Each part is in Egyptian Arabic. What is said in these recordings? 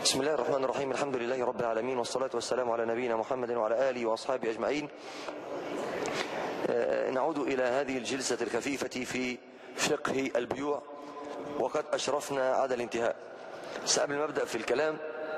بسم الله الرحمن الرحيم الحمد لله رب العالمين والصلاة والسلام على نبينا محمد وعلى آله وأصحابه أجمعين آه، نعود إلى هذه الجلسة الخفيفة في فقه البيوع وقد أشرفنا على الانتهاء بس قبل ما أبدأ في الكلام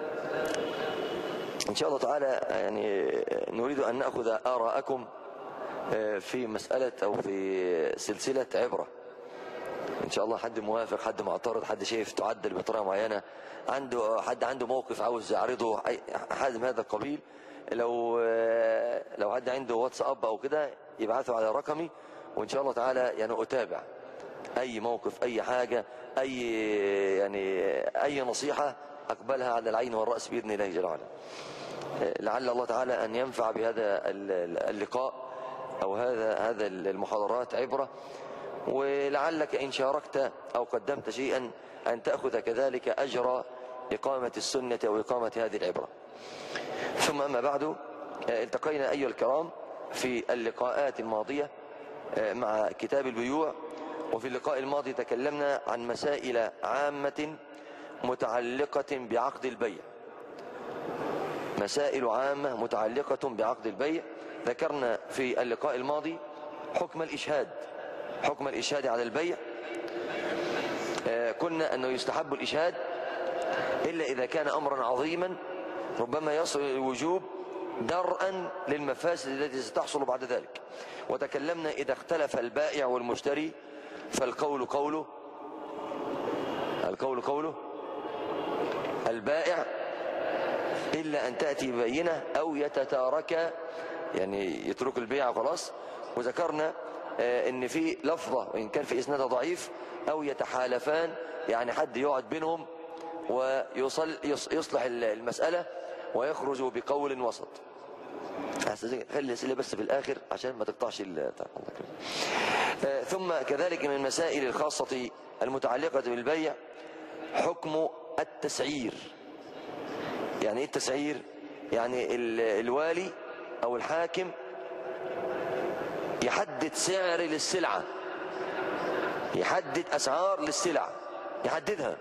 إن شاء الله تعالى يعني نريد أن نأخذ آراءكم آه، في مسألة أو في سلسلة عبرة ان شاء الله حد موافق حد معترض حد شايف تعدل بطريقه معينه عنده حد عنده موقف عاوز يعرضه أي- حد من هذا القبيل لو لو حد عنده واتساب او كده يبعثه على رقمي وان شاء الله تعالى يعني اتابع اي موقف اي حاجه اي يعني اي نصيحه اقبلها على العين والراس باذن الله جل وعلا لعل الله تعالى ان ينفع بهذا اللقاء او هذا هذا المحاضرات عبره ولعلك إن شاركت أو قدمت شيئا أن تأخذ كذلك أجر إقامة السنة وإقامة هذه العبرة ثم أما بعد آه، التقينا أيها الكرام في اللقاءات الماضية آه، مع كتاب البيوع وفي اللقاء الماضي تكلمنا عن مسائل عامة متعلقة بعقد البيع مسائل عامة متعلقة بعقد البيع ذكرنا في اللقاء الماضي حكم الإشهاد حكم الإشهاد على البيع آه، قلنا أنه يستحب الإشهاد إلا إذا كان أمرا عظيما ربما يصل إلى الوجوب درءا للمفاسد التي ستحصل بعد ذلك وتكلمنا إذا اختلف البائع والمشتري فالقول قوله القول قوله البائع إلا أن تأتي بينة أو يتتارك يعني يترك البيع خلاص وذكرنا آه، ان في لفظة وان كان في اسنادها ضعيف او يتحالفان يعني حد يقعد بينهم ويصل يص- يصلح المسألة ويخرج بقول وسط أستاذ- خلي الأسئلة بس في الآخر عشان ما تقطعش ال- الله يكرمك. آه، ثم كذلك من المسائل الخاصة المتعلقة بالبيع حكم التسعير يعني ايه التسعير يعني ال- الوالي او الحاكم يحدد سعر للسلعة يحدد أسعار للسلع يحددها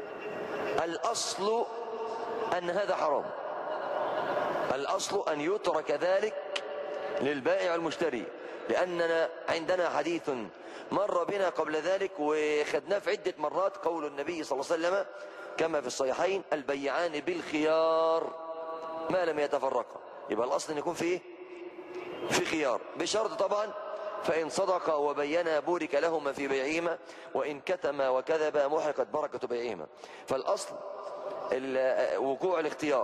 الأصل أن هذا حرام الأصل أن يترك ذلك للبائع والمشتري لأننا عندنا حديث مر بنا قبل ذلك وخدناه في عدة مرات قول النبي صلى الله عليه وسلم كما في الصحيحين البيعان بالخيار ما لم يتفرقا يبقى الأصل أن يكون فيه في خيار بشرط طبعا فإن صدق وبينا بورك لهما في بيعهما وإن كتما وكذبا محقت بركة بيعهما فالأصل ال- وقوع الاختيار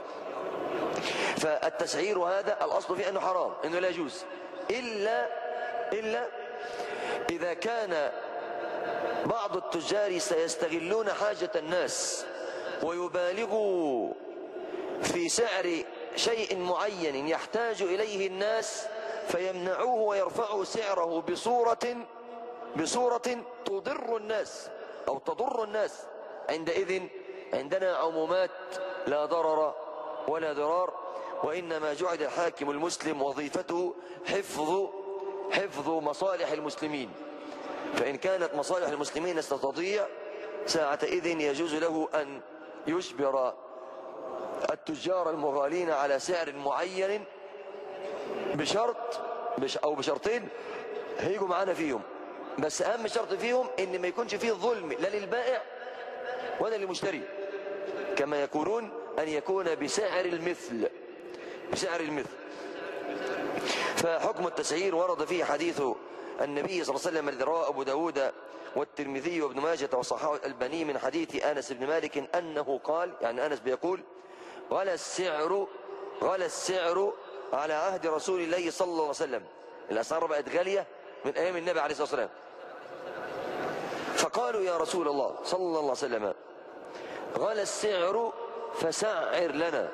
فالتسعير هذا الأصل فيه أنه حرام أنه لا يجوز إلا إلا إذا كان بعض التجار سيستغلون حاجة الناس ويبالغوا في سعر شيء معين يحتاج إليه الناس فيمنعوه ويرفعوا سعره بصورة بصورة تضر الناس أو تضر الناس عندئذ عندنا عمومات لا ضرر ولا ضرار وإنما جعل الحاكم المسلم وظيفته حفظ حفظ مصالح المسلمين فإن كانت مصالح المسلمين ستضيع ساعتئذ يجوز له أن يجبر التجار المغالين على سعر معين بشرط بش او بشرطين هيجوا معانا فيهم بس اهم شرط فيهم ان ما يكونش فيه ظلم لا للبائع ولا للمشتري كما يقولون ان يكون بسعر المثل بسعر المثل فحكم التسعير ورد فيه حديث النبي صلى الله عليه وسلم الذي رواه ابو داود والترمذي وابن ماجه وصححه الالباني من حديث انس بن مالك انه قال يعني انس بيقول غلى السعر غلى السعر على عهد رسول الله صلى الله عليه وسلم الاسعار بقت غاليه من ايام النبي عليه الصلاه والسلام فقالوا يا رسول الله صلى الله عليه وسلم غلى السعر فسعر لنا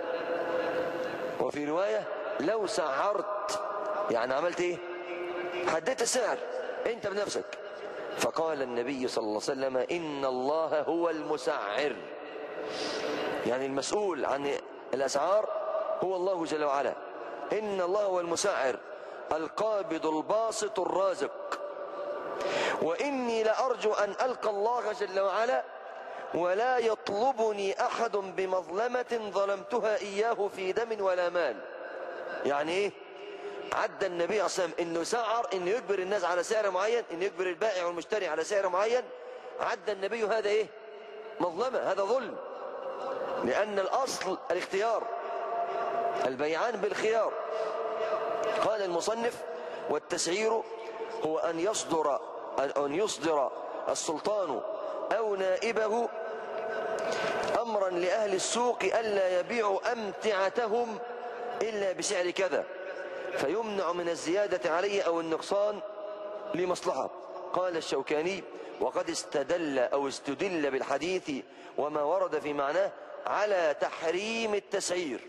وفي روايه لو سعرت يعني عملت ايه حددت السعر انت بنفسك فقال النبي صلى الله عليه وسلم ان الله هو المسعر يعني المسؤول عن الأسعار هو الله جل وعلا إن الله هو المسعر القابض الباسط الرازق وإني لأرجو أن ألقى الله جل وعلا ولا يطلبني أحد بمظلمة ظلمتها إياه في دم ولا مال يعني إيه عدى النبي عليه الصلاة والسلام انه سعر انه يجبر الناس على سعر معين انه يجبر البائع والمشتري على سعر معين عدى النبي هذا ايه مظلمة هذا ظلم لان الاصل الاختيار البيعان بالخيار قال المصنف والتسعير هو ان يصدر ان يصدر السلطان او نائبه امرا لاهل السوق الا يبيعوا امتعتهم الا بسعر كذا فيمنع من الزيادة عليه أو النقصان لمصلحة قال الشوكاني وقد استدل أو استدل بالحديث وما ورد في معناه على تحريم التسعير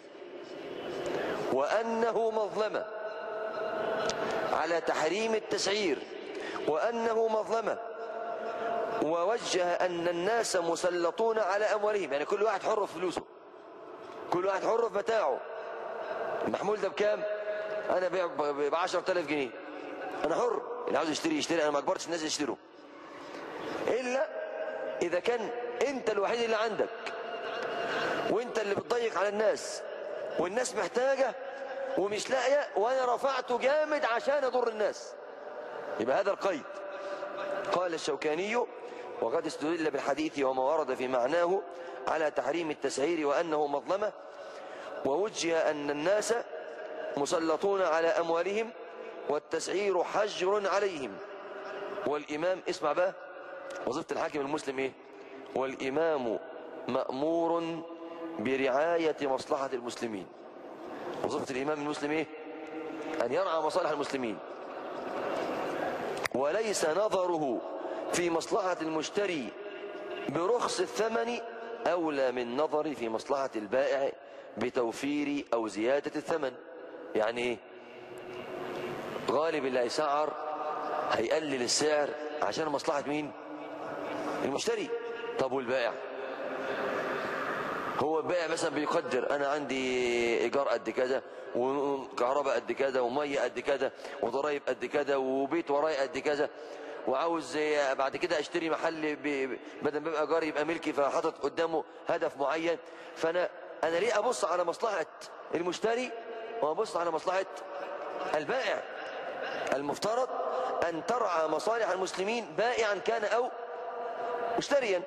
وأنه مظلمة على تحريم التسعير وأنه مظلمة ووجه أن الناس مسلطون على أموالهم يعني كل واحد حر في فلوسه كل واحد حر في متاعه المحمول ده بكام انا بيع ب 10000 جنيه انا حر اللي عاوز يشتري يشتري انا ما اجبرتش الناس يشتروا الا اذا كان انت الوحيد اللي عندك وانت اللي بتضيق على الناس والناس محتاجه ومش لاقيه وانا رفعته جامد عشان اضر الناس يبقى هذا القيد قال الشوكاني وقد استدل بالحديث وما ورد في معناه على تحريم التسعير وانه مظلمه ووجه ان الناس مسلطون على أموالهم والتسعير حجر عليهم والإمام اسمع بقى وظيفة الحاكم المسلم إيه والإمام مأمور برعاية مصلحة المسلمين وظيفة الإمام المسلم إيه أن يرعى مصالح المسلمين وليس نظره في مصلحة المشتري برخص الثمن أولى من نظري في مصلحة البائع بتوفير أو زيادة الثمن يعني ايه غالب اللي هيسعر هيقلل السعر عشان مصلحة مين المشتري طب والبائع هو البائع مثلا بيقدر انا عندي ايجار قد كذا وكهرباء قد كذا وميه قد كذا وضرايب قد كذا وبيت ورايا قد كذا وعاوز بعد كده اشتري محل بدل ما يبقى جاري يبقى ملكي فحاطط قدامه هدف معين فانا انا ليه ابص على مصلحه المشتري وابص على مصلحة البائع المفترض أن ترعى مصالح المسلمين بائعا كان أو مشتريا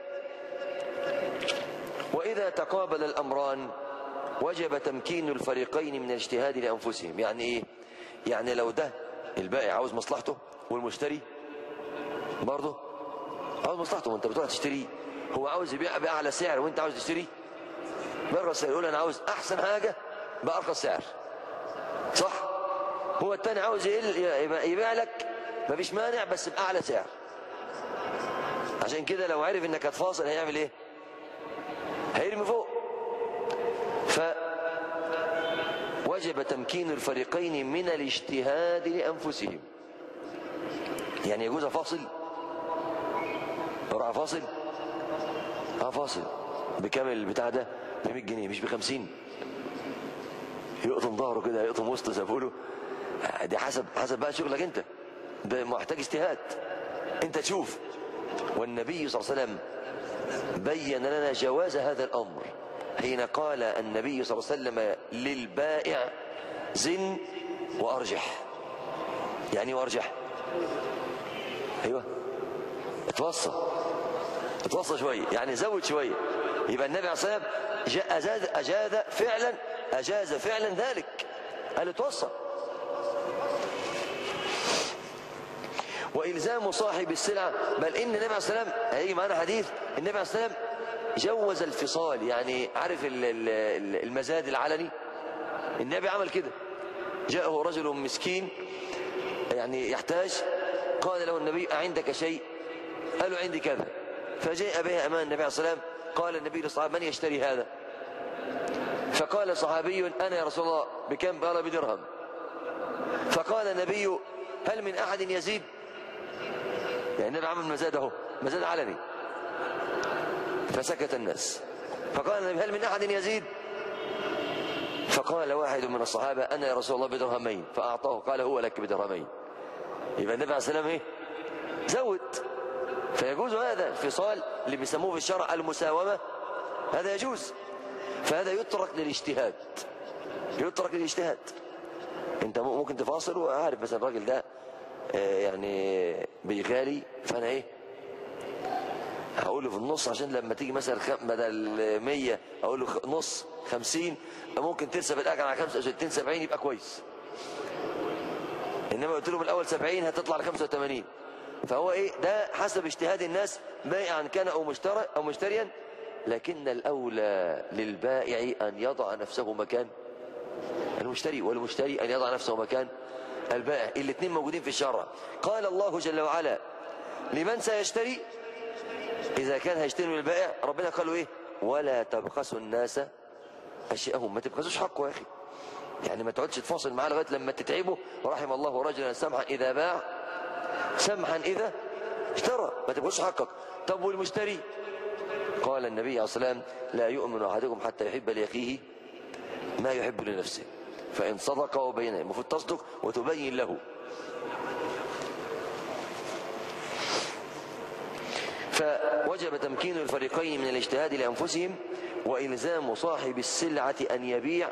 وإذا تقابل الأمران وجب تمكين الفريقين من الاجتهاد لأنفسهم يعني إيه؟ يعني لو ده البائع عاوز مصلحته والمشتري برضه عاوز مصلحته وانت بتروح تشتري هو عاوز يبيع بأعلى سعر وانت عاوز تشتري بره يقول انا عاوز احسن حاجه بارخص سعر صح هو التاني عاوز يبيع لك مفيش مانع بس بأعلى سعر عشان كده لو عرف انك هتفاصل هيعمل ايه هيرمي فوق ف وجب تمكين الفريقين من الاجتهاد لأنفسهم يعني يجوز أفاصل اروح أفاصل أفاصل بكام البتاع ده ب 100 جنيه مش ب 50 يقطم ظهره كده يقطم وسطه زي ما بيقولوا دي حسب حسب بقى شغلك انت ده محتاج اجتهاد انت تشوف والنبي صلى الله عليه وسلم بين لنا جواز هذا الامر حين قال النبي صلى الله عليه وسلم للبائع زن وارجح يعني وارجح ايوه اتوصى اتوصى شويه يعني زود شويه يبقى النبي عليه الصلاه والسلام اجاز اجاز فعلا أجاز فعلا ذلك قال اتوصى وإلزام صاحب السلعة بل إن النبي عليه السلام هيجي معانا حديث النبي عليه السلام جوز الفصال يعني عارف المزاد العلني النبي عمل كده جاءه رجل مسكين يعني يحتاج قال له النبي أعندك شيء قال له عندي كذا فجاء به أمام النبي عليه السلام قال النبي للصحابة من يشتري هذا فقال صحابي أنا يا رسول الله بكم قال بدرهم فقال النبي هل من أحد يزيد يعني النبي عمل مزاد اهو مزاد علني فسكت الناس فقال النبي هل من أحد يزيد فقال واحد من الصحابة أنا يا رسول الله بدرهمين فأعطاه قال هو لك بدرهمين يبقى النبي عليه السلام إيه زود فيجوز هذا الفصال اللي بيسموه في الشرع المساومة هذا يجوز فهذا يترك للاجتهاد يترك للاجتهاد انت ممكن تفاصل وعارف مثلا الراجل ده آه، يعني بيغالي فانا ايه هقول له في النص عشان لما تيجي مثلا خم... بدل 100 اقول له خ- نص 50 ممكن ترسب الاجر على 65 70 يبقى كويس انما قلت له من الاول 70 هتطلع ل 85 فهو ايه ده حسب اجتهاد الناس بائعا كان او مشترى او مشتريا لكن الاولى للبائع ان يضع نفسه مكان المشتري والمشتري ان يضع نفسه مكان البائع الاثنين موجودين في الشرع قال الله جل وعلا لمن سيشتري اذا كان هيشتري من البائع ربنا قال له ايه ولا تبخسوا الناس اشياءهم ما تبخسوش حقه يا اخي يعني ما تقعدش تفاصل معاه لغايه لما تتعبه ورحم الله رجلا سمحا اذا باع سمحا اذا اشترى ما تبخسش حقك طب والمشتري قال النبي عليه الصلاه والسلام لا يؤمن احدكم حتى يحب لاخيه ما يحب لنفسه فان صدق وبين المفروض تصدق وتبين له فوجب تمكين الفريقين من الاجتهاد لانفسهم والزام صاحب السلعه ان يبيع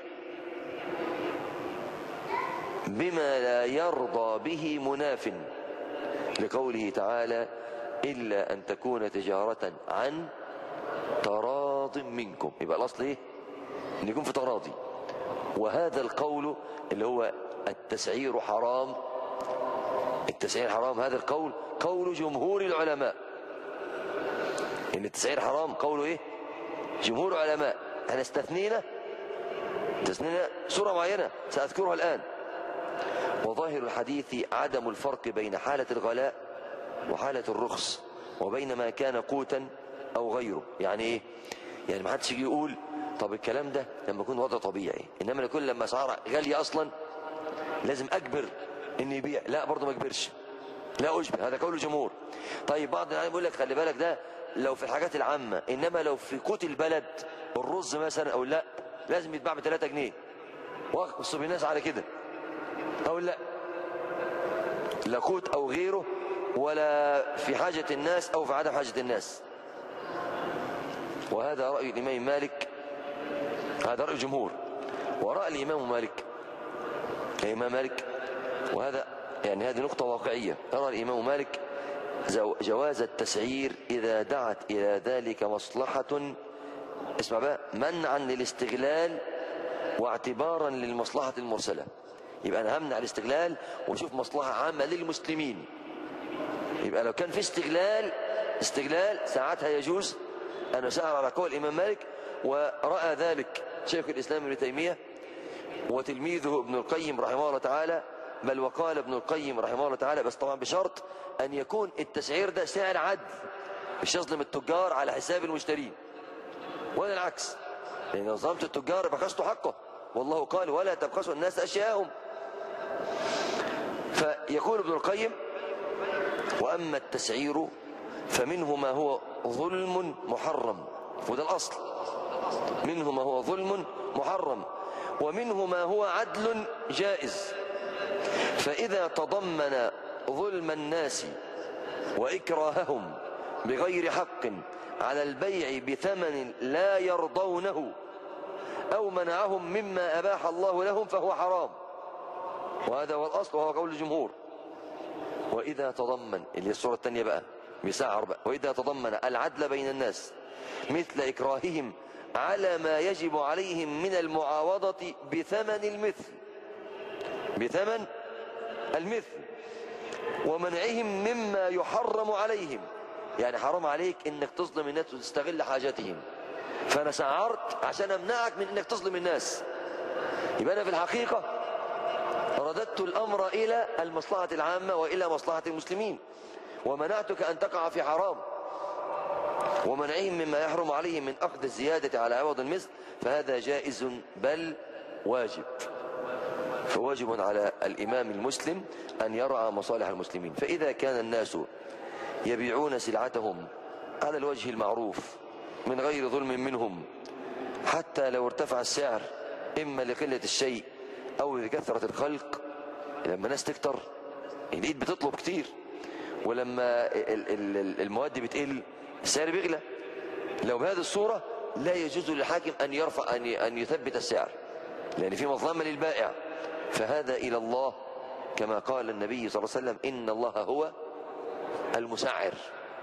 بما لا يرضى به مناف لقوله تعالى الا ان تكون تجاره عن تراض منكم يبقى الاصل ايه ان يكون في تراضي وهذا القول اللي هو التسعير حرام التسعير حرام هذا القول قول جمهور العلماء ان التسعير حرام قوله ايه جمهور العلماء احنا استثنينا استثنينا سورة معينة سأذكرها الآن وظاهر الحديث عدم الفرق بين حالة الغلاء وحالة الرخص وبين ما كان قوتا أو غيره يعني إيه يعني ما حدش يجي يقول طب الكلام ده لما يكون وضع طبيعي إنما يكون لما أسعار غالية أصلا لازم أجبر إني يبيع لا برضه ما أجبرش لا أجبر هذا قول الجمهور طيب بعض العلماء بيقول لك خلي بالك ده لو في الحاجات العامة إنما لو في قوت البلد الرز مثلا أو لا لازم يتباع ب 3 جنيه واقصوا الناس على كده أو لا لا قوت أو غيره ولا في حاجة الناس أو في عدم حاجة الناس وهذا رأي الإمام مالك هذا رأي الجمهور ورأى الإمام مالك الإمام مالك وهذا يعني هذه نقطة واقعية يرى الإمام مالك زو- جواز التسعير إذا دعت إلى ذلك مصلحة اسمع بقى منعا للاستغلال واعتبارا للمصلحة المرسلة يبقى أنا همنع الاستغلال واشوف مصلحة عامة للمسلمين يبقى لو كان في استغلال استغلال ساعتها يجوز أن أسعر على قول الإمام مالك ورأى ذلك شيخ الإسلام ابن تيمية وتلميذه ابن القيم رحمه الله تعالى بل وقال ابن القيم رحمه الله تعالى بس طبعا بشرط أن يكون التسعير ده سعر عدل مش يظلم التجار على حساب المشترين ولا العكس لأن لو ظلمت التجار بخسوا حقه والله قال ولا تبخسوا الناس أشياءهم فيقول ابن القيم وأما التسعير فمنه ما هو ظلم محرم وده الأصل منه ما هو ظلم محرم ومنه ما هو عدل جائز فإذا تضمن ظلم الناس وإكراههم بغير حق على البيع بثمن لا يرضونه أو منعهم مما أباح الله لهم فهو حرام وهذا هو الأصل وهو قول الجمهور وإذا تضمن اللي هي الصورة الثانية بقى بيسعر بقى وإذا تضمن العدل بين الناس مثل إكراههم على ما يجب عليهم من المعاوضة بثمن المثل بثمن المثل ومنعهم مما يحرم عليهم يعني حرام عليك انك تظلم الناس وتستغل حاجتهم فانا سعرت عشان امنعك من انك تظلم الناس يبقى انا في الحقيقه رددت الامر الى المصلحه العامه والى مصلحه المسلمين ومنعتك ان تقع في حرام ومنعهم مما يحرم عليهم من اخذ الزياده على عوض المثل فهذا جائز بل واجب فواجب على الامام المسلم ان يرعى مصالح المسلمين فاذا كان الناس يبيعون سلعتهم على الوجه المعروف من غير ظلم منهم حتى لو ارتفع السعر اما لقله الشيء او لكثره الخلق لما الناس تكتر الايد بتطلب كتير ولما ال- ال- ال- المواد بتقل السعر بيغلى لو بهذه الصورة لا يجوز للحاكم أن يرفع أن أن يثبت السعر لأن في مظلمة للبائع فهذا إلى الله كما قال النبي صلى الله عليه وسلم إن الله هو المسعر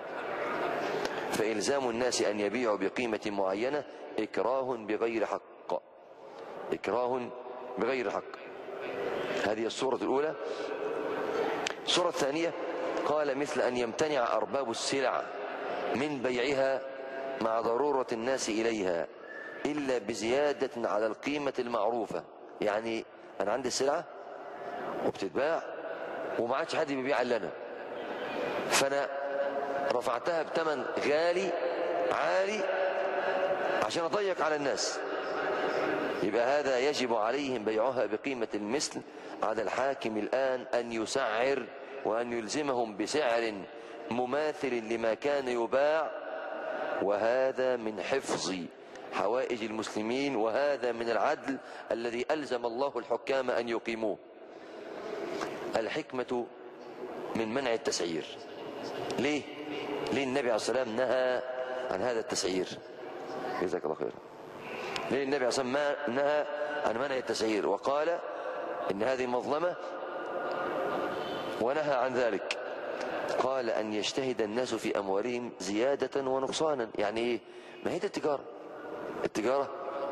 فإلزام الناس أن يبيعوا بقيمة معينة إكراه بغير حق إكراه بغير حق هذه الصورة الأولى الصورة الثانية قال مثل أن يمتنع أرباب السلع من بيعها مع ضرورة الناس إليها إلا بزيادة على القيمة المعروفة يعني أنا عندي السلعة وبتتباع وما عادش حد بيبيع إلا أنا فأنا رفعتها بثمن غالي عالي عشان أضيق على الناس يبقى هذا يجب عليهم بيعها بقيمة المثل على الحاكم الآن أن يسعر وأن يلزمهم بسعر مماثل لما كان يباع وهذا من حفظ حوائج المسلمين وهذا من العدل الذي ألزم الله الحكام أن يقيموه الحكمة من منع التسعير ليه؟ ليه النبي عليه الصلاة والسلام نهى عن هذا التسعير جزاك الله خير ليه النبي عليه الصلاة والسلام نهى عن منع التسعير وقال إن هذه مظلمة ونهى عن ذلك قال أن يجتهد الناس في أموالهم زيادة ونقصانا يعني إيه ما هي دي التجارة التجارة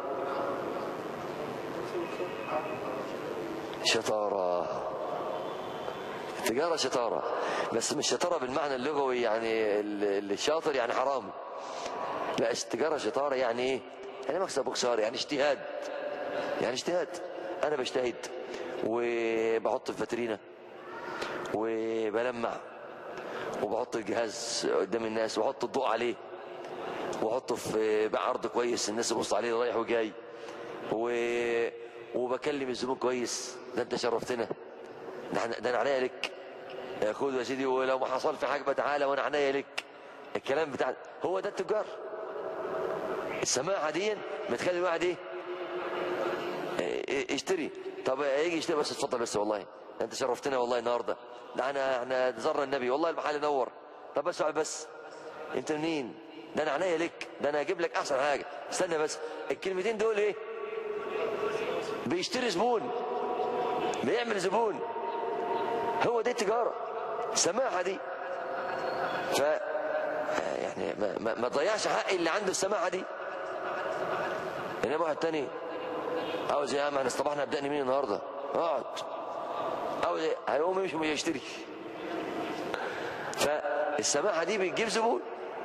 شطارة التجارة شطارة بس مش شطارة بالمعنى اللغوي يعني ال- الشاطر يعني حرام لا التجارة شطارة يعني ايه يعني مكسب وخسارة يعني اجتهاد يعني اجتهاد انا بجتهد وبحط في فاترينا وبلمع وبحط الجهاز قدام الناس واحط الضوء عليه واحطه في بعرض كويس الناس تبص عليه رايح وجاي و... وبكلم الزبون كويس ده انت شرفتنا ده أنا- ده انا عناية لك يا خد يا سيدي ولو ما حصل في حاجه تعالى وانا عناية لك الكلام بتاع هو ده التجار السماحه دي بتخلي الواحد ايه إيه، اشتري طب يجي يشتري بس اتفضل بس والله ده انت شرفتنا والله النهارده ده انا احنا زرنا النبي والله المحل نور طب بس اقعد بس انت منين ده انا عناية لك ده انا هجيب لك احسن حاجه استنى بس الكلمتين دول ايه بيشتري زبون بيعمل زبون هو دي التجاره السماحه دي ف يعني ما, ما, ما تضيعش حق اللي عنده السماحه دي انما واحد تاني عاوز يا عم احنا اصطبحنا ابدأني مين النهارده اقعد عاوز ايه هيقوم يمشي ومش يشتري فالسماحه دي بتجيب زبون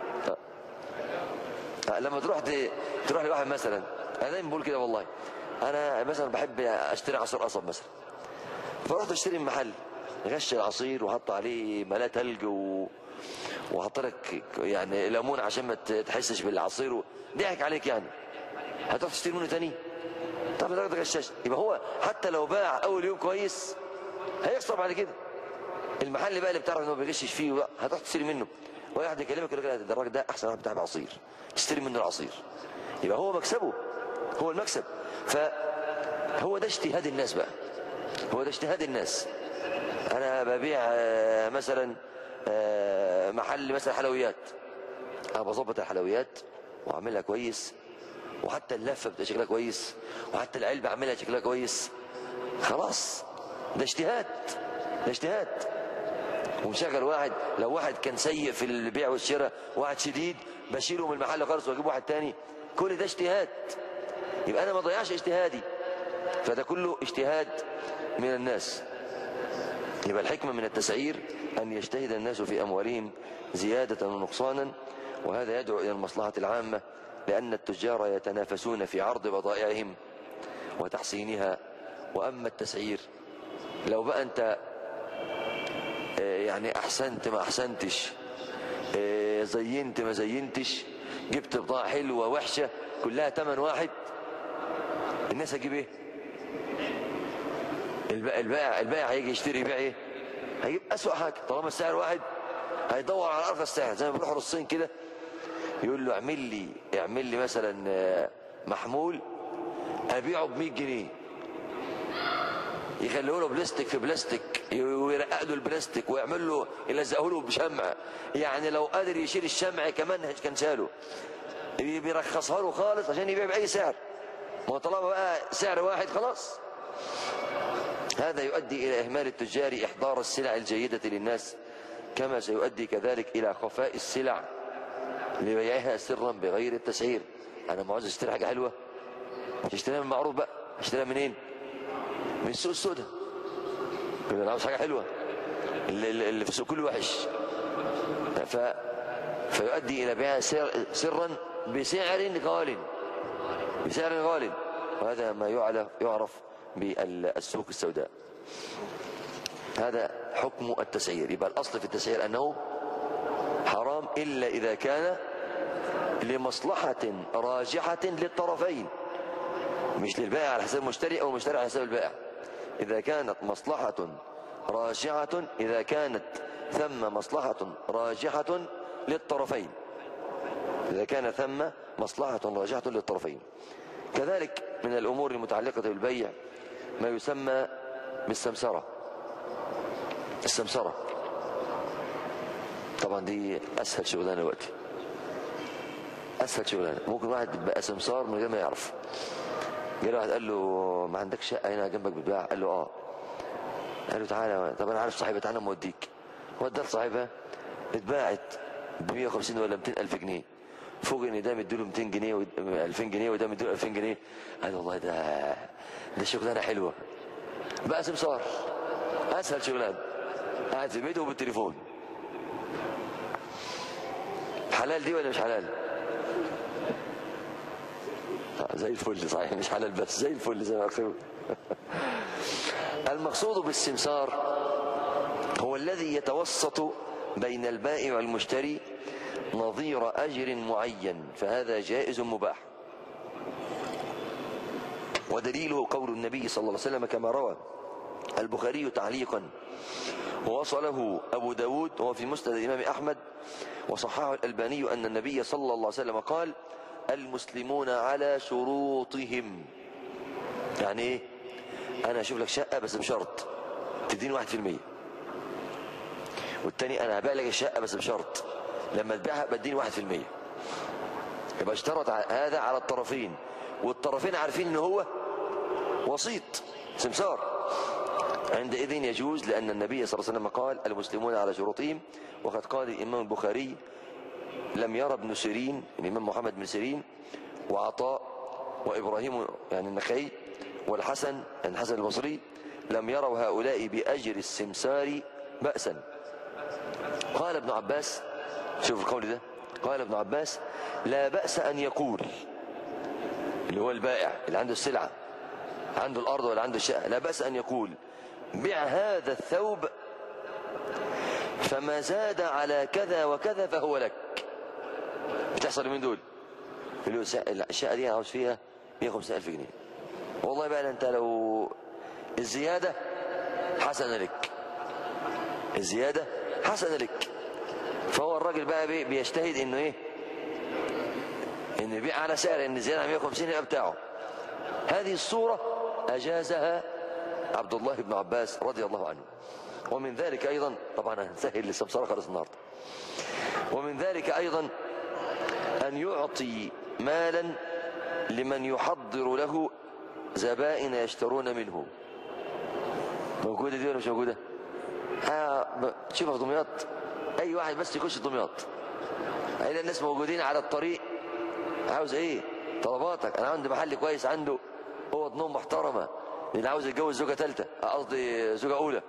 ف- لما تروح ت- تروح لواحد مثلا انا دايما بقول كده والله انا مثلا بحب اشتري عصير قصب مثلا فرحت اشتري من محل غش العصير وحط عليه ملاه تلج و... وحط لك يعني ليمون عشان ما ت- تحسش بالعصير و... ضحك عليك يعني هتروح تشتري منه تاني طب ده غشاش يبقى هو حتى لو باع اول يوم كويس هيخسر بعد كده المحل بقى اللي بتعرف انه ما بيغشش فيه وبقى هتروح تشتري منه واحد يكلمك يقول لك لا ده الراجل ده احسن واحد بتاع عصير تشتري منه العصير يبقى هو مكسبه هو المكسب فهو ده اجتهاد الناس بقى هو ده اجتهاد الناس انا ببيع آه، مثلا آه، محل مثلا حلويات انا بظبط الحلويات واعملها كويس وحتى اللفه بتبقى شكلها كويس وحتى العلبه اعملها شكلها كويس خلاص ده اجتهاد ده اجتهاد ومشغل واحد لو واحد كان سيء في البيع والشراء واحد شديد بشيله من المحل خالص واجيب واحد تاني كل ده اجتهاد يبقى انا ما ضيعش اجتهادي فده كله اجتهاد من الناس يبقى الحكمة من التسعير أن يجتهد الناس في أموالهم زيادة ونقصانا وهذا يدعو إلى المصلحة العامة لأن التجار يتنافسون في عرض بضائعهم وتحسينها وأما التسعير لو بقى أنت آه، يعني أحسنت ما أحسنتش آه، زينت ما زينتش جبت بضاعة حلوة وحشة كلها تمن واحد الناس هتجيب ايه الب- البائع البائع هيجي يشتري يبيع ايه هيجيب اسوأ حاجه طالما السعر واحد هيدور على ارخص سعر زي ما بيروحوا للصين كده يقول له اعمل لي اعمل لي مثلا آه، محمول ابيعه ب 100 جنيه يخلوا له بلاستيك في بلاستيك ويرقق له البلاستيك ويعمل له يلزقه له بشمع يعني لو قادر يشيل الشمع كمان كان شاله بيرخصها له خالص عشان يبيع باي سعر ما هو طالما بقى سعر واحد خلاص هذا يؤدي الى اهمال التجار احضار السلع الجيده للناس كما سيؤدي كذلك الى خفاء السلع لبيعها سرا بغير التسعير انا ما عاوز اشتري حاجه حلوه مش اشتريها من المعروف بقى اشتريها منين من السوق السوداء انا عاوز حاجه حلوه اللي, اللي في السوق كله وحش ف فيؤدي الى بيعها سر سرا بسعر غال بسعر غال وهذا ما يعرف يعرف بالسوق السوداء هذا حكم التسعير يبقى الاصل في التسعير انه حرام الا اذا كان لمصلحه راجحه للطرفين مش للبائع على حساب المشتري او المشتري على حساب البائع اذا كانت مصلحه راجحه اذا كانت ثم مصلحه راجحه للطرفين إذا كان ثم مصلحة راجحة للطرفين كذلك من الأمور المتعلقة بالبيع ما يسمى بالسمسرة السمسرة طبعا دي أسهل شغلانة دلوقتي أسهل شغلانة ممكن واحد يبقى سمسار من غير ما يعرف جاء واحد قال له ما عندكش شقة هنا جنبك بتباع قال له اه قال له تعالى طب انا عارف صاحبها تعالى موديك ودى لصاحبها اتباعت ب 150 ولا 200 الف جنيه فوق ان ده مديله 200 جنيه و 2000 جنيه وده مديله 2000 جنيه قال والله ده ده شغلانه حلوه بقى سمسار اسهل شغلانه قاعد في بيته بالتليفون حلال دي ولا مش حلال زي الفل صحيح مش حلال بس زي الفل زي ما قلت المقصود بالسمسار هو الذي يتوسط بين البائع والمشتري نظير أجر معين فهذا جائز مباح ودليله قول النبي صلى الله عليه وسلم كما روى البخاري تعليقا ووصله أبو داود وهو في مسند الإمام أحمد وصححه الألباني أن النبي صلى الله عليه وسلم قال المسلمون على شروطهم يعني ايه انا اشوف لك شقه بس بشرط تديني واحد في المية والتاني انا هبيع لك الشقه بس بشرط لما تبيعها بديني واحد في المية يبقى اشترط هذا على الطرفين والطرفين عارفين ان هو وسيط سمسار عندئذ يجوز لأن النبي صلى الله عليه وسلم قال المسلمون على شروطهم وقد قال الإمام البخاري لم يرى ابن سيرين الإمام محمد بن سيرين وعطاء وإبراهيم يعني النخعي والحسن يعني الحسن البصري لم يروا هؤلاء بأجر السمسار بأسا قال ابن عباس شوف القول ده قال ابن عباس لا بأس أن يقول اللي هو البائع اللي عنده السلعة عنده الأرض ولا عنده الشقة لا بأس أن يقول بع هذا الثوب فما زاد على كذا وكذا فهو لك بتحصل من دول اللي هو الشقة دي عاوز فيها 150 ألف جنيه والله بقى أنت لو الزيادة حسنة لك الزيادة حسنة لك فهو الراجل بقى بيجتهد انه ايه انه يبيع على سعر ان زيادة 150 يبقى بتاعه هذه الصورة اجازها عبد الله بن عباس رضي الله عنه ومن ذلك ايضا طبعا هنسهل للسمسرة خالص النهارده ومن ذلك ايضا ان يعطي مالا لمن يحضر له زبائن يشترون منه موجودة دي ولا مش موجودة؟ آه تشوفها في دمياط اي واحد بس يخش دمياط هنا الناس موجودين على الطريق عاوز ايه طلباتك انا عندي محل كويس عنده اوضه نوم محترمه اللي عاوز يتجوز زوجه ثالثه قصدي زوجه اولى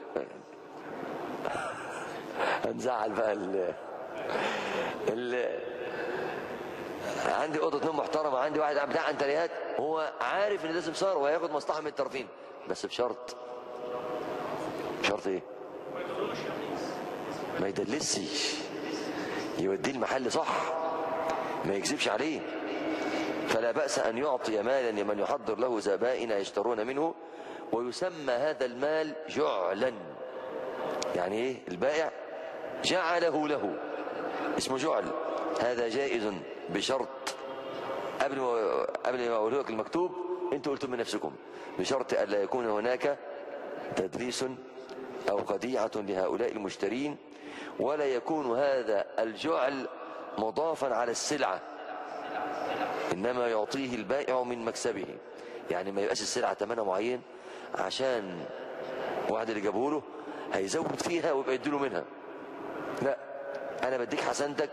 هنزعل بقى ال ال عندي اوضه نوم محترمه عندي واحد بتاع انتريات هو عارف ان ده سمسار وهياخد مصلحه من الطرفين بس بشرط شرط ايه ما يدلسش يوديه المحل صح ما يكذبش عليه فلا بأس أن يعطي مالا لمن يحضر له زبائن يشترون منه ويسمى هذا المال جعلا يعني ايه البائع جعله له اسمه جعل هذا جائز بشرط قبل ما قبل ما اقول لك المكتوب انتوا قلتم من نفسكم بشرط الا يكون هناك تدليس أو خديعة لهؤلاء المشترين ولا يكون هذا الجعل مضافا على السلعة إنما يعطيه البائع من مكسبه يعني ما يبقاش السلعة ثمنها معين عشان واحد اللي جابه له هيزود فيها ويبقى يديله منها لا انا بديك حسنتك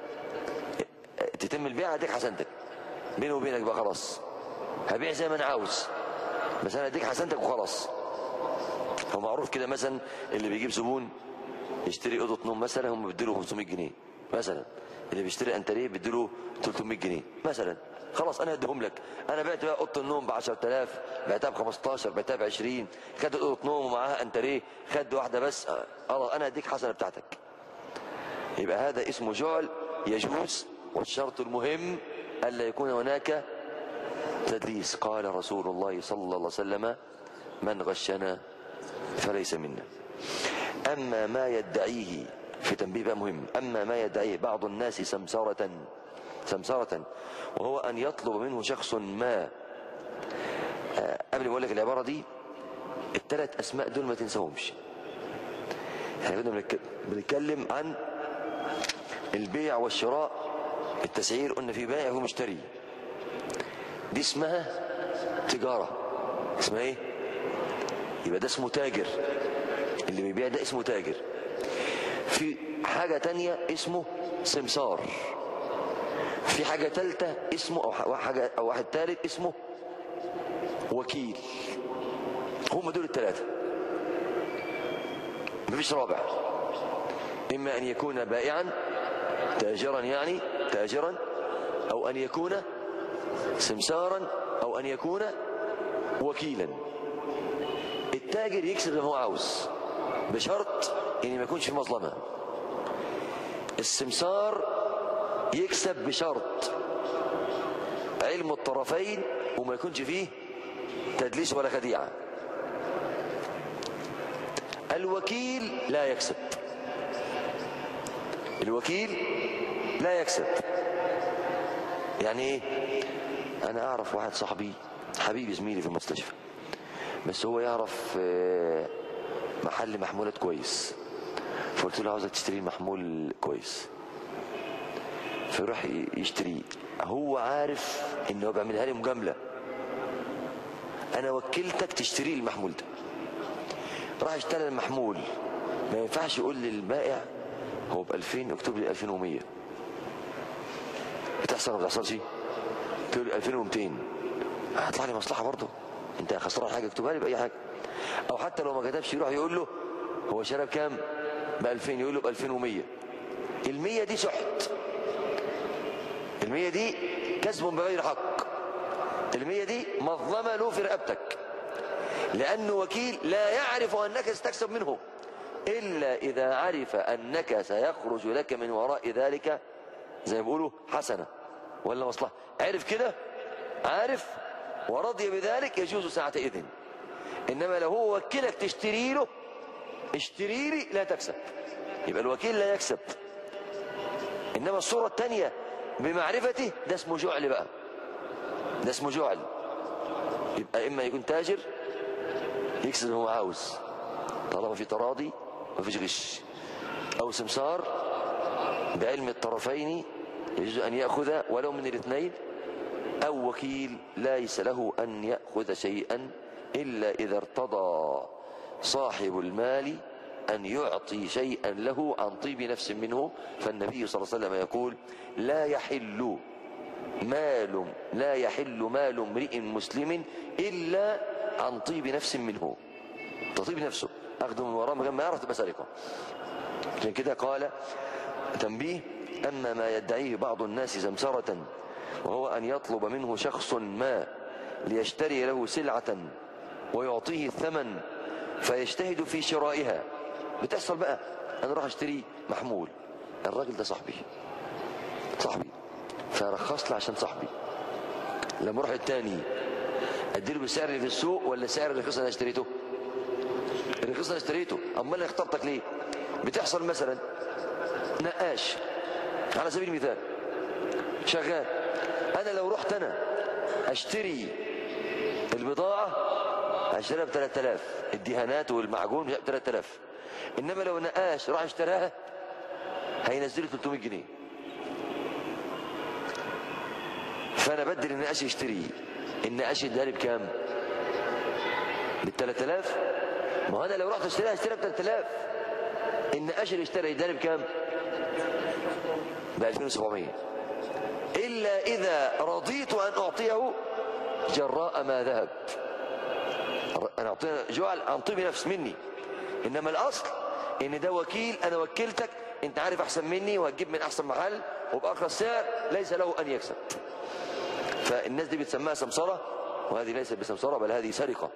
تتم البيع هديك حسنتك بيني وبينك بقى خلاص هبيع زي ما انا عاوز بس انا اديك حسنتك وخلاص هو معروف كده مثلا اللي بيجيب زبون يشتري اوضه نوم مثلا هم بيديله 500 جنيه مثلا اللي بيشتري انتريه بيديله 300 جنيه مثلا خلاص انا هديهم لك انا بعت بقى اوضه النوم ب 10000 بعتها ب 15 بعتها ب 20 خد اوضه نوم ومعاها انتريه خد واحده بس اه انا هديك حسنه بتاعتك يبقى هذا اسمه جعل يجوز والشرط المهم الا يكون هناك تدليس قال رسول الله صلى الله عليه وسلم من غشنا فليس منا اما ما يدعيه في تنبيه بقى مهم اما ما يدعيه بعض الناس سمسره سمسرة وهو أن يطلب منه شخص ما آه، قبل ما أقول لك العبارة دي الثلاث أسماء دول ما تنساهمش احنا كنا بنتكلم عن البيع والشراء التسعير قلنا في بائع ومشتري دي اسمها تجارة اسمها ايه يبقى ده اسمه تاجر اللي بيبيع ده اسمه تاجر في حاجة تانية اسمه سمسار في حاجة ثالثة اسمه أو حاجة أو واحد ثالث اسمه وكيل هم دول الثلاثة مفيش رابع إما أن يكون بائعا تاجرا يعني تاجرا أو أن يكون سمسارا أو أن يكون وكيلا التاجر يكسب ما هو عاوز بشرط ان ما يكونش في مظلمه السمسار يكسب بشرط علم الطرفين وما يكونش فيه تدليس ولا خديعة الوكيل لا يكسب الوكيل لا يكسب يعني ايه انا اعرف واحد صاحبي حبيبي زميلي في المستشفى بس هو يعرف آه، محل محمولات كويس فقلت له عاوزك تشتري محمول كويس فيروح يشتريه هو عارف انه بيعملها لي مجامله انا وكلتك تشتري لي المحمول ده راح اشترى المحمول ما ينفعش يقول للبائع هو ب 2000 اكتب لي 2100 بتحصل ولا ما بتحصلش؟ تقول لي 2200 هيطلع لي مصلحه برضه انت خسران حاجه اكتبها لي باي حاجه او حتى لو ما كتبش يروح يقول له هو شرى بكام؟ ب 2000 يقول له ب 2100 ال 100 دي سحت المية دي كسب بغير حق المية دي مظلمة له في رقبتك لأنه وكيل لا يعرف أنك ستكسب منه إلا إذا عرف أنك سيخرج لك من وراء ذلك زي ما بيقولوا حسنة ولا مصلحة عرف كده عارف ورضي بذلك يجوز ساعة إذن إنما لو هو وكلك تشتري له اشتري لي لا تكسب يبقى الوكيل لا يكسب إنما الصورة الثانية بمعرفته ده اسمه جعل بقى ده اسمه جعل يبقى اما يكون تاجر يكسب هو عاوز طالما في تراضي مفيش غش او سمسار بعلم الطرفين يجوز ان ياخذ ولو من الاثنين او وكيل ليس له ان ياخذ شيئا الا اذا ارتضى صاحب المال أن يعطي شيئا له عن طيب نفس منه فالنبي صلى الله عليه وسلم يقول لا يحل مال لا يحل مال امرئ مسلم إلا عن طيب نفس منه تطيب نفسه أخذه من وراه ما يعرف تبقى سرقة عشان كده قال تنبيه أما ما يدعيه بعض الناس زمسرة وهو أن يطلب منه شخص ما ليشتري له سلعة ويعطيه الثمن فيجتهد في شرائها بتحصل بقى انا اروح اشتري محمول الراجل ده صاحبي صاحبي فرخص لي عشان صاحبي لما اروح التاني اديله بالسعر اللي في السوق ولا السعر الرخيص اللي انا اشتريته الرخيص اللي انا اشتريته امال انا اخترتك ليه بتحصل مثلا نقاش على سبيل المثال شغال انا لو رحت انا اشتري البضاعه هشتريها ب 3000 الدهانات والمعجون ب 3000 انما لو نقاش راح اشتراها هينزله 300 جنيه فانا بدل النقاش يشتريه النقاش يديها لي بكام؟ بال 3000 ما هو انا لو رحت اشتريها اشتريها ب 3000 النقاش اللي اشترى يديها لي بكام؟ ب 2700 الا اذا رضيت ان اعطيه جراء ما ذهب انا اعطيه جعل عن طيب نفس مني انما الاصل ان ده وكيل انا وكلتك انت عارف احسن مني وهتجيب من احسن محل وبارخص سعر ليس له ان يكسب فالناس دي بتسميها سمسره وهذه ليست بسمسره بل هذه سرقه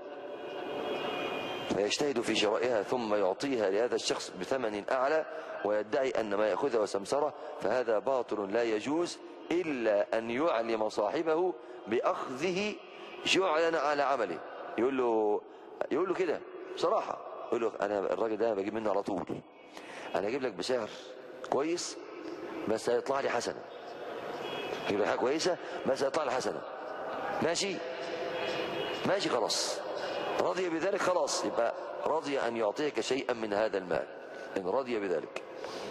فيجتهد في شرائها ثم يعطيها لهذا الشخص بثمن اعلى ويدعي ان ما ياخذه سمسره فهذا باطل لا يجوز الا ان يعلم صاحبه باخذه جعلا على عمله يقول له يقول له كده بصراحه يقول له انا الراجل ده بجيب منه على طول انا اجيب لك بسعر كويس بس هيطلع لي حسنه اجيب لك حاجه كويسه بس هيطلع لي حسنه ماشي ماشي خلاص رضي بذلك خلاص يبقى رضي ان يعطيك شيئا من هذا المال ان رضي بذلك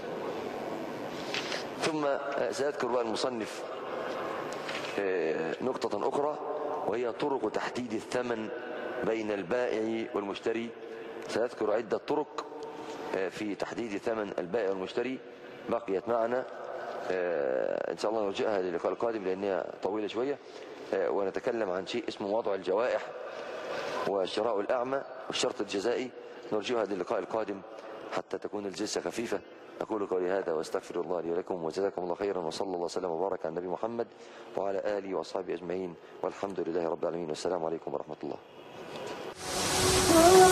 ثم سيذكر بقى المصنف نقطة أخرى وهي طرق تحديد الثمن بين البائع والمشتري سيذكر عدة طرق في تحديد ثمن البائع والمشتري بقيت معنا إن شاء الله نرجئها للقاء القادم لأنها طويلة شوية ونتكلم عن شيء اسمه وضع الجوائح وشراء الأعمى والشرط الجزائي نرجئها للقاء القادم حتى تكون الجلسة خفيفة أقول قولي هذا واستغفر الله لي ولكم وجزاكم الله خيرا وصلى الله وسلم وبارك على النبي محمد وعلى آله وأصحابه أجمعين والحمد لله رب العالمين والسلام عليكم ورحمة الله